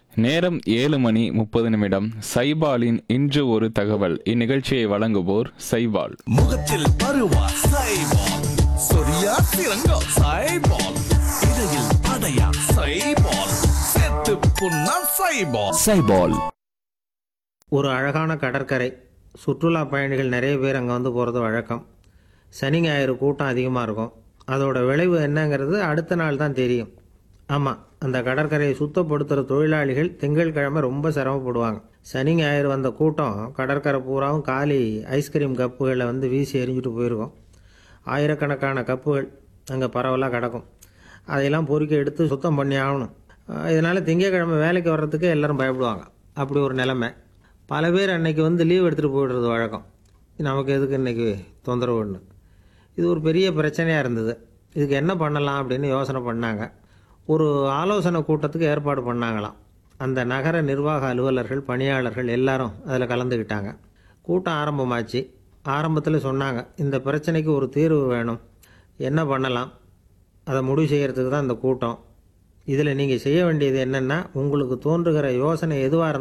நேரம் ஏழு மணி முப்பது நிமிடம் சைபாலின் இன்று ஒரு தகவல் இந்நிகழ்ச்சியை வழங்குவோர் சைபால் முகத்தில் பருவா சைபால் சொரியா சிறங்கா சைபால் இடையில் படையா சைபால் செத்து புண்ணா சைபால் சைபால் ஒரு அழகான கடற்கரை சுற்றுலா பயணிகள் நிறைய பேர் அங்கே வந்து போகிறது வழக்கம் சனி ஞாயிறு கூட்டம் அதிகமாக இருக்கும் அதோட விளைவு என்னங்கிறது அடுத்த நாள் தான் தெரியும் ஆமாம் அந்த கடற்கரையை சுத்தப்படுத்துகிற தொழிலாளிகள் திங்கட்கிழமை ரொம்ப சிரமப்படுவாங்க சனி ஞாயிறு வந்த கூட்டம் கடற்கரை பூராவும் காலி ஐஸ்கிரீம் கப்புகளை வந்து வீசி எறிஞ்சிட்டு போயிருக்கும் ஆயிரக்கணக்கான கப்புகள் அங்கே பரவலாக கிடக்கும் அதையெல்லாம் பொறுக்கி எடுத்து சுத்தம் பண்ணி ஆகணும் இதனால் திங்கட்கிழமை வேலைக்கு வர்றதுக்கு எல்லாரும் பயப்படுவாங்க அப்படி ஒரு நிலைமை பல பேர் அன்னைக்கு வந்து லீவ் எடுத்துகிட்டு போயிடுறது வழக்கம் நமக்கு எதுக்கு இன்னைக்கு தொந்தரவுன்னு இது ஒரு பெரிய பிரச்சனையாக இருந்தது இதுக்கு என்ன பண்ணலாம் அப்படின்னு யோசனை பண்ணாங்க ஒரு ஆலோசனை கூட்டத்துக்கு ஏற்பாடு பண்ணாங்களாம் அந்த நகர நிர்வாக அலுவலர்கள் பணியாளர்கள் எல்லாரும் அதில் கலந்துக்கிட்டாங்க கூட்டம் ஆரம்பமாச்சு ஆரம்பத்தில் சொன்னாங்க இந்த பிரச்சனைக்கு ஒரு தீர்வு வேணும் என்ன பண்ணலாம் அதை முடிவு செய்கிறதுக்கு தான் இந்த கூட்டம் இதில் நீங்கள் செய்ய வேண்டியது என்னென்னா உங்களுக்கு தோன்றுகிற யோசனை எதுவாக